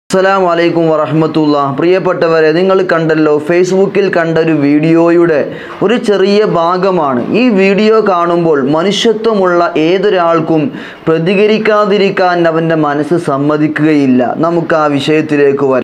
അസ്സലാമു അലൈക്കും വറഹമത്തുള്ള പ്രിയപ്പെട്ടവരെ നിങ്ങൾ കണ്ടല്ലോ ഫേസ്ബുക്കിൽ കണ്ട ഒരു വീഡിയോയുടെ ഒരു ചെറിയ ഭാഗമാണ് ഈ വീഡിയോ കാണുമ്പോൾ മനുഷ്യത്വമുള്ള ഏതൊരാൾക്കും പ്രതികരിക്കാതിരിക്കാൻ അവൻ്റെ മനസ്സ് സമ്മതിക്കുകയില്ല നമുക്ക് ആ വിഷയത്തിലേക്ക് വരാം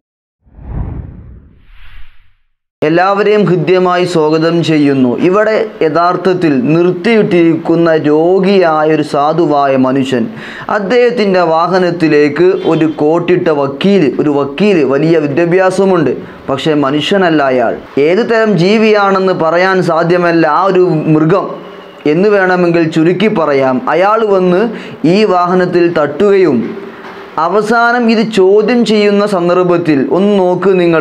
എല്ലാവരെയും ഹൃദ്യമായി സ്വാഗതം ചെയ്യുന്നു ഇവിടെ യഥാർത്ഥത്തിൽ നിർത്തിയിട്ടിരിക്കുന്ന രോഗിയായ ഒരു സാധുവായ മനുഷ്യൻ അദ്ദേഹത്തിൻ്റെ വാഹനത്തിലേക്ക് ഒരു കോട്ടിട്ട വക്കീല് ഒരു വക്കീല് വലിയ വിദ്യാഭ്യാസമുണ്ട് പക്ഷേ മനുഷ്യനല്ല അയാൾ ഏത് തരം ജീവിയാണെന്ന് പറയാൻ സാധ്യമല്ല ആ ഒരു മൃഗം എന്ന് വേണമെങ്കിൽ ചുരുക്കി പറയാം അയാൾ വന്ന് ഈ വാഹനത്തിൽ തട്ടുകയും അവസാനം ഇത് ചോദ്യം ചെയ്യുന്ന സന്ദർഭത്തിൽ ഒന്ന് നോക്ക് നിങ്ങൾ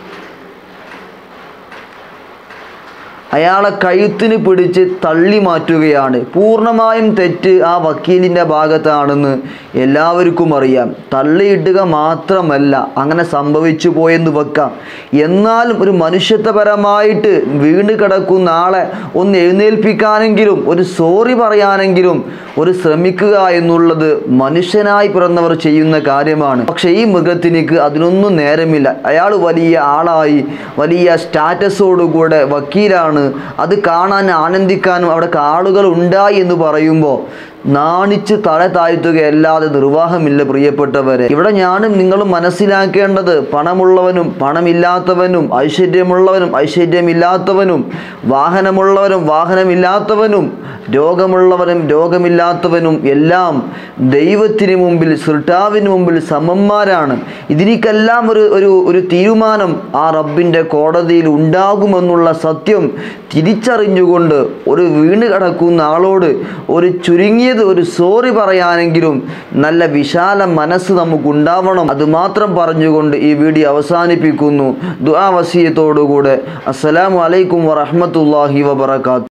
അയാളെ കഴുത്തിന് പിടിച്ച് തള്ളി മാറ്റുകയാണ് പൂർണ്ണമായും തെറ്റ് ആ വക്കീലിൻ്റെ ഭാഗത്താണെന്ന് എല്ലാവർക്കും അറിയാം തള്ളിയിടുക മാത്രമല്ല അങ്ങനെ സംഭവിച്ചു പോയെന്ന് വെക്കാം എന്നാലും ഒരു മനുഷ്യത്വപരമായിട്ട് വീണ് കിടക്കുന്ന ആളെ ഒന്ന് എഴുന്നേൽപ്പിക്കാനെങ്കിലും ഒരു സോറി പറയാനെങ്കിലും ഒരു ശ്രമിക്കുക എന്നുള്ളത് മനുഷ്യനായി പിറന്നവർ ചെയ്യുന്ന കാര്യമാണ് പക്ഷേ ഈ മൃഗത്തിനിക്ക് അതിനൊന്നും നേരമില്ല അയാൾ വലിയ ആളായി വലിയ സ്റ്റാറ്റസോടുകൂടെ വക്കീലാണ് അത് കാണാൻ ആനന്ദിക്കാനും അവിടെ ആളുകൾ ഉണ്ടായി എന്ന് പറയുമ്പോൾ നാണിച്ച് തല താഴ്ത്തുകയല്ലാതെ നിർവാഹമില്ല പ്രിയപ്പെട്ടവരെ ഇവിടെ ഞാനും നിങ്ങളും മനസ്സിലാക്കേണ്ടത് പണമുള്ളവനും പണമില്ലാത്തവനും ഐശ്വര്യമുള്ളവനും ഐശ്വര്യമില്ലാത്തവനും വാഹനമുള്ളവനും വാഹനമില്ലാത്തവനും രോഗമുള്ളവനും രോഗമില്ലാത്തവനും എല്ലാം ദൈവത്തിന് മുമ്പിൽ സൃഷ്ടാവിന് മുമ്പിൽ സമന്മാരാണ് ഇതിനേക്കെല്ലാം ഒരു ഒരു ഒരു തീരുമാനം ആ റബ്ബിൻ്റെ കോടതിയിൽ ഉണ്ടാകുമെന്നുള്ള സത്യം തിരിച്ചറിഞ്ഞുകൊണ്ട് ഒരു വീണ് കിടക്കുന്ന ആളോട് ഒരു ചുരുങ്ങിയത് ഒരു സോറി പറയാനെങ്കിലും നല്ല വിശാല മനസ്സ് നമുക്കുണ്ടാവണം അത് മാത്രം പറഞ്ഞുകൊണ്ട് ഈ വീഡിയോ അവസാനിപ്പിക്കുന്നു ദുആ വസീയത്തോടുകൂടെ അസ്സലാമു അലൈക്കും വറഹ്മത്തുള്ളാഹി വബറകാത്ത്